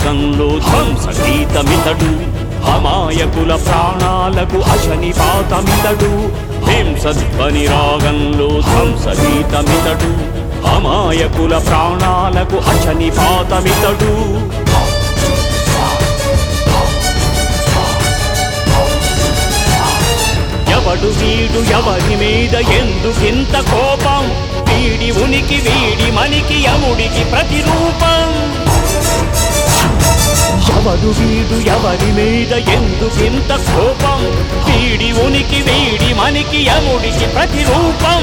రాగంలో ధ్వంస గీతమితడు అమాయకుల ప్రాణాలకు అశని పాతమితడు హింసధ్వని రాగంలో ధ్వంస గీతమితడు అమాయకుల ప్రాణాలకు అశని పాతమితడు ఎవడు వీడు ఎవరి మీద ఎందుకింత కోపం వీడి ఉనికి వీడి మనికి యముడికి ప్రతిరూపం ఎవడు వీడు ఎవరి మీద ఎందుకింత కోపం వీడి ఉనికి వీడి మనికి యముడికి ప్రతిరూపం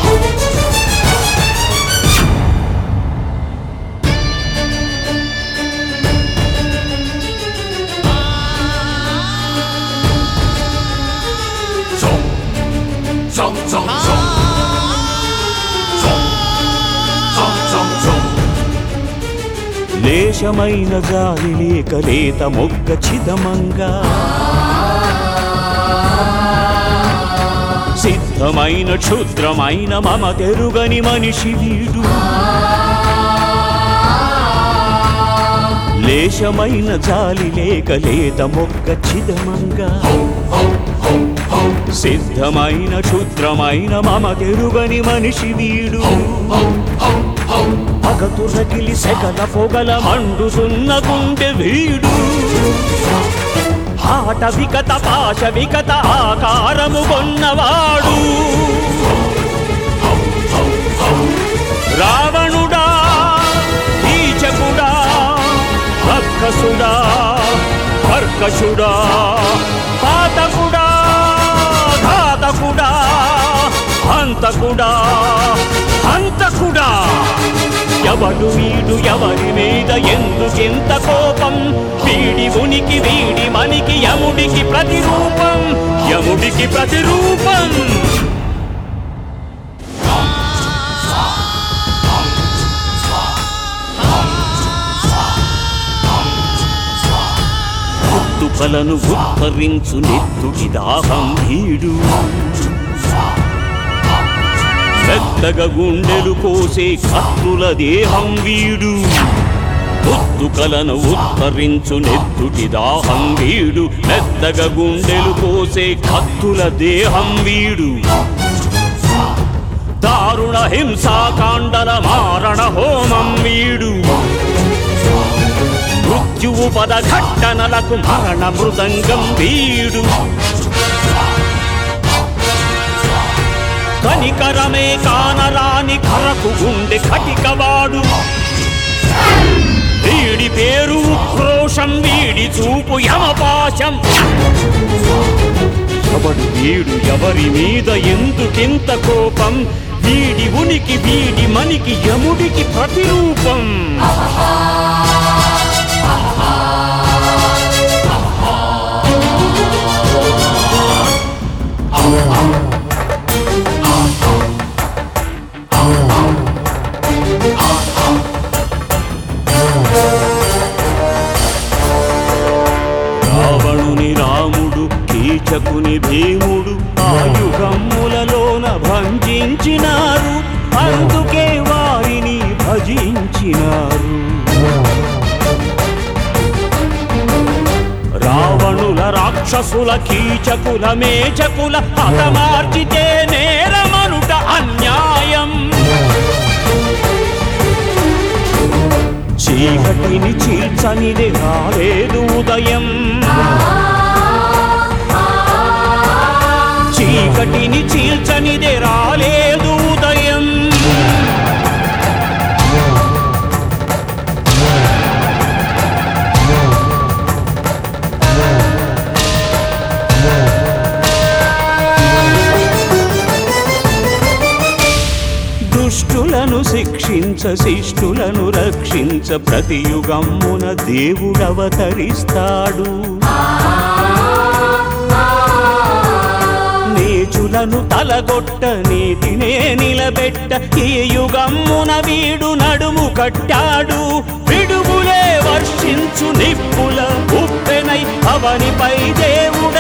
Zong. Zong, zong, zong. Zong. Zong, zong, zong. లేశమైన జాలి లేక లేత మొగ్గ చిదమంగా సిద్ధమైన క్షుద్రమైన మమ తెరుగని మనిషి వీడు లేశమైన జాలి లేక లేత మొగ్గ చిదమంగా సిద్ధమైన క్షుద్రమైన మమ తెరుగని మనిషి వీడు పగతు రగిలి సెగల పొగల మండుతున్న గుండె వీడు ఆట వికత పాశ వికత ఆకారము కొన్నవాడు రావణుడా కీచకుడా రక్కసుడా కర్కశుడా పాతకుడా ఘాతకుడా హంతకుడా హంతకుడా ఎవడు వీడు ఎవరి మీద ఎందుకెంత కోపం వీడి ఉనికి వీడి మనికి యముడికి ప్రతిరూపం యముడికి ప్రతిరూపం తుకలను ఉద్ధరించు నెత్తుడి దాహం వీడు పెద్దగా గుండెలు కోసే కత్తుల దేహం వీడు పుత్తుకలను ఉద్ధరించు నెత్తుటి దాహం వీడు పెద్దగా గుండెలు కోసే కత్తుల దేహం వీడు దారుణ హింసాకాండల మారణ హోమం వీడు మృత్యువు పద ఘట్టనలకు మరణ మృదంగం వీడు కనికరమే కానరాని కరకు గుండె కటికవాడు వీడి పేరు ఉక్రోషం వీడి చూపు యమపాశం ఎవడు వీడు ఎవరి మీద ఎందుకింత కోపం వీడి ఉనికి వీడి మనికి యముడికి ప్రతిరూపం రావణుని రాముడు కీచకుని భీముడు ఆయుగమ్ములలోన భంజించినారు అందుకే వారిని భజించినారు రావణుల రాక్షసుల కీచకుల మేచకుల హతమార్చితే నేరమనుట అన్యాయం చీకటిని చీల్చనిది రాలేదు ఉదయం చీకటిని చీల్చనిది రాలేదు ఉదయం దుష్టులను శిక్షించ శిష్టులను రక్షించ ప్రతి యుగమ్మున దేవుడవతరిస్తాడు నీచులను తలగొట్ట నీతినే నిలబెట్ట ఈ యుగమ్మున వీడు నడుము కట్టాడు పిడుగులే వర్షించు నిప్పుల ఉప్పెనై అవనిపై దేవుడు